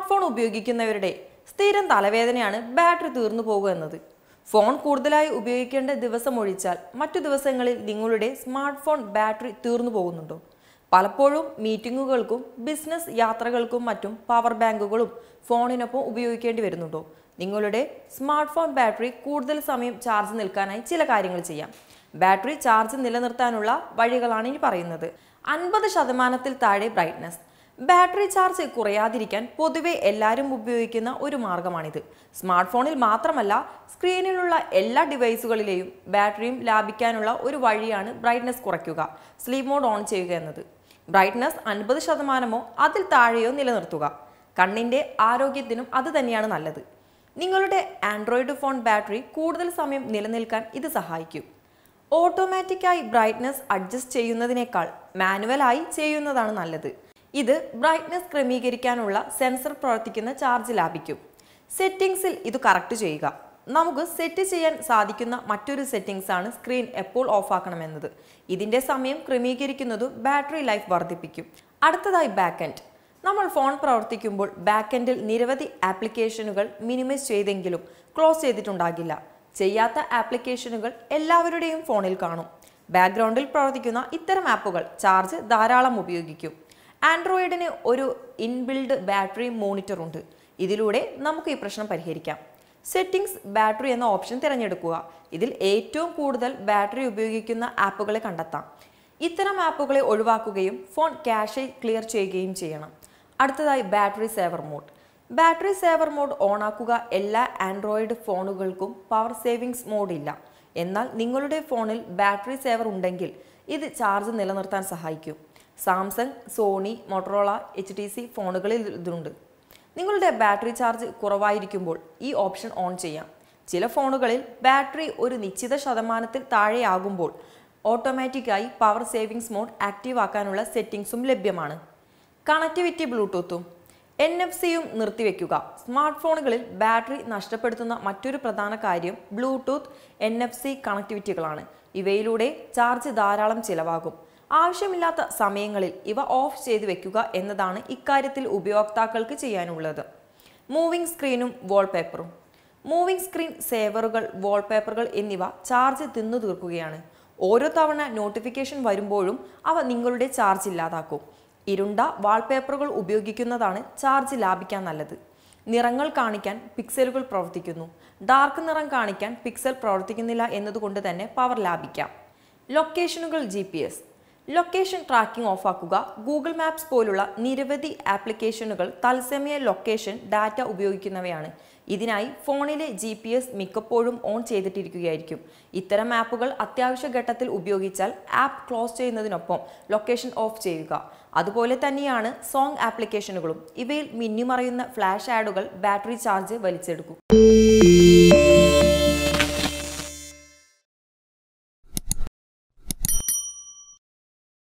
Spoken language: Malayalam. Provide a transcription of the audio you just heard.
സ്മാർട്ട് ഫോൺ ഉപയോഗിക്കുന്നവരുടെ സ്ഥിരം തലവേദനയാണ് ബാറ്ററി തീർന്നു പോകുക എന്നത് ഫോൺ കൂടുതലായി ഉപയോഗിക്കേണ്ട ദിവസം ഒഴിച്ചാൽ മറ്റു ദിവസങ്ങളിൽ നിങ്ങളുടെ സ്മാർട്ട് ഫോൺ ബാറ്ററി തീർന്നു പോകുന്നുണ്ടോ പലപ്പോഴും മീറ്റിങ്ങുകൾക്കും ബിസിനസ് യാത്രകൾക്കും മറ്റും പവർ ബാങ്കുകളും ഫോണിനൊപ്പം ഉപയോഗിക്കേണ്ടി വരുന്നുണ്ടോ നിങ്ങളുടെ സ്മാർട്ട് ഫോൺ ബാറ്ററി കൂടുതൽ സമയം ചാർജ് നിൽക്കാനായി ചില കാര്യങ്ങൾ ചെയ്യാം ബാറ്ററി ചാർജ് നിലനിർത്താനുള്ള വഴികളാണ് ഇനി പറയുന്നത് അൻപത് ശതമാനത്തിൽ താഴെ ബ്രൈറ്റ്നസ് ബാറ്ററി ചാർജ് കുറയാതിരിക്കാൻ പൊതുവെ എല്ലാവരും ഉപയോഗിക്കുന്ന ഒരു മാർഗമാണിത് സ്മാർട്ട് ഫോണിൽ മാത്രമല്ല സ്ക്രീനിലുള്ള എല്ലാ ഡിവൈസുകളിലെയും ബാറ്ററിയും ലാഭിക്കാനുള്ള ഒരു വഴിയാണ് ബ്രൈറ്റ്നസ് കുറയ്ക്കുക സ്ലീപ്പ് മോഡ് ഓൺ ചെയ്യുക എന്നത് ബ്രൈറ്റ്നസ് അൻപത് ശതമാനമോ അതിൽ താഴെയോ നിലനിർത്തുക കണ്ണിൻ്റെ ആരോഗ്യത്തിനും അത് തന്നെയാണ് നല്ലത് നിങ്ങളുടെ ആൻഡ്രോയിഡ് ഫോൺ ബാറ്ററി കൂടുതൽ സമയം നിലനിൽക്കാൻ ഇത് സഹായിക്കും ഓട്ടോമാറ്റിക്കായി ബ്രൈറ്റ്നസ് അഡ്ജസ്റ്റ് ചെയ്യുന്നതിനേക്കാൾ മാനുവലായി ചെയ്യുന്നതാണ് നല്ലത് ഇത് ബ്രൈറ്റ്നസ് ക്രമീകരിക്കാനുള്ള സെൻസർ പ്രവർത്തിക്കുന്ന ചാർജ് ലാഭിക്കും സെറ്റിംഗ്സിൽ ഇത് കറക്റ്റ് ചെയ്യുക നമുക്ക് സെറ്റ് ചെയ്യാൻ സാധിക്കുന്ന മറ്റൊരു സെറ്റിംഗ്സ് ആണ് സ്ക്രീൻ എപ്പോൾ ഓഫ് ആക്കണമെന്നത് ഇതിന്റെ സമയം ക്രമീകരിക്കുന്നത് ബാറ്ററി ലൈഫ് വർദ്ധിപ്പിക്കും അടുത്തതായി ബാക്ക് എൻഡ് നമ്മൾ ഫോൺ പ്രവർത്തിക്കുമ്പോൾ ബാക്ക് എൻഡിൽ നിരവധി ആപ്ലിക്കേഷനുകൾ മിനിമൈസ് ചെയ്തെങ്കിലും ക്ലോസ് ചെയ്തിട്ടുണ്ടാകില്ല ചെയ്യാത്ത ആപ്ലിക്കേഷനുകൾ എല്ലാവരുടെയും ഫോണിൽ കാണും ബാക്ക്ഗ്രൗണ്ടിൽ പ്രവർത്തിക്കുന്ന ഇത്തരം ആപ്പുകൾ ചാർജ് ധാരാളം ഉപയോഗിക്കും ആൻഡ്രോയിഡിന് ഒരു ഇൻബിൽഡ് ബാറ്ററി മോണിറ്റർ ഉണ്ട് ഇതിലൂടെ നമുക്ക് ഈ പ്രശ്നം പരിഹരിക്കാം സെറ്റിംഗ്സ് ബാറ്ററി എന്ന ഓപ്ഷൻ തിരഞ്ഞെടുക്കുക ഇതിൽ ഏറ്റവും കൂടുതൽ ബാറ്ററി ഉപയോഗിക്കുന്ന ആപ്പുകളെ കണ്ടെത്താം ഇത്തരം ആപ്പുകളെ ഒഴിവാക്കുകയും ഫോൺ ക്യാഷെ ക്ലിയർ ചെയ്യുകയും ചെയ്യണം അടുത്തതായി battery saver mode battery saver mode ഓണാക്കുക എല്ലാ ആൻഡ്രോയിഡ് ഫോണുകൾക്കും പവർ സേവിങ്സ് മോഡ് ഇല്ല എന്നാൽ നിങ്ങളുടെ ഫോണിൽ ബാറ്ററി സേവർ ഉണ്ടെങ്കിൽ ഇത് ചാർജ് നിലനിർത്താൻ സഹായിക്കും Samsung Sony Motorola H T C ഫോണുകളിൽ ഇതുണ്ട് നിങ്ങളുടെ ബാറ്ററി ചാർജ് കുറവായിരിക്കുമ്പോൾ ഈ ഓപ്ഷൻ ഓൺ ചെയ്യാം ചില ഫോണുകളിൽ ബാറ്ററി ഒരു നിശ്ചിത ശതമാനത്തിൽ താഴെയാകുമ്പോൾ ഓട്ടോമാറ്റിക്കായി പവർ സേവിങ്സ് മോഡ് ആക്റ്റീവ് ആക്കാനുള്ള സെറ്റിംഗ്സും ലഭ്യമാണ് കണക്ടിവിറ്റി ബ്ലൂടൂത്തും എൻ എഫ് സിയും നിർത്തിവെക്കുക സ്മാർട്ട് ഫോണുകളിൽ ബാറ്ററി നഷ്ടപ്പെടുത്തുന്ന മറ്റൊരു പ്രധാന കാര്യം ബ്ലൂടൂത്ത് എൻ എഫ് സി കണക്ടിവിറ്റികളാണ് ഇവയിലൂടെ ചാർജ് ധാരാളം ചിലവാകും ആവശ്യമില്ലാത്ത സമയങ്ങളിൽ ഇവ ഓഫ് ചെയ്തു വെക്കുക എന്നതാണ് ഇക്കാര്യത്തിൽ ഉപയോക്താക്കൾക്ക് ചെയ്യാനുള്ളത് മൂവിംഗ് സ്ക്രീനും വാൾപേപ്പറും മൂവിംഗ് സ്ക്രീൻ സേവറുകൾ വാൾപേപ്പറുകൾ എന്നിവ ചാർജ് തിന്നു തീർക്കുകയാണ് ഓരോ തവണ നോട്ടിഫിക്കേഷൻ വരുമ്പോഴും അവ നിങ്ങളുടെ ചാർജ് ഇല്ലാതാക്കും ഇരുണ്ട വാൾപേപ്പറുകൾ ഉപയോഗിക്കുന്നതാണ് ചാർജ് ലാഭിക്കാൻ നല്ലത് നിറങ്ങൾ കാണിക്കാൻ പിക്സലുകൾ പ്രവർത്തിക്കുന്നു ഡാർക്ക് നിറം കാണിക്കാൻ പിക്സൽ പ്രവർത്തിക്കുന്നില്ല എന്നതുകൊണ്ട് തന്നെ പവർ ലാഭിക്കാം ലൊക്കേഷനുകൾ G P S location tracking ഓഫാക്കുക ഗൂഗിൾ മാപ്സ് പോലുള്ള നിരവധി ആപ്ലിക്കേഷനുകൾ തത്സമയ ലൊക്കേഷൻ ഡാറ്റ ഉപയോഗിക്കുന്നവയാണ് ഇതിനായി ഫോണിലെ ജി പി എസ് മിക്കപ്പോഴും ഓൺ ചെയ്തിട്ടിരിക്കുകയായിരിക്കും ഇത്തരം ആപ്പുകൾ അത്യാവശ്യ ഘട്ടത്തിൽ ഉപയോഗിച്ചാൽ ആപ്പ് ക്ലോസ് ചെയ്യുന്നതിനൊപ്പം ലൊക്കേഷൻ ഓഫ് ചെയ്യുക അതുപോലെ തന്നെയാണ് സോങ് ആപ്ലിക്കേഷനുകളും ഇവയിൽ മിന്നിമറയുന്ന ഫ്ലാഷ് ആഡുകൾ ബാറ്ററി ചാർജ് വലിച്ചെടുക്കും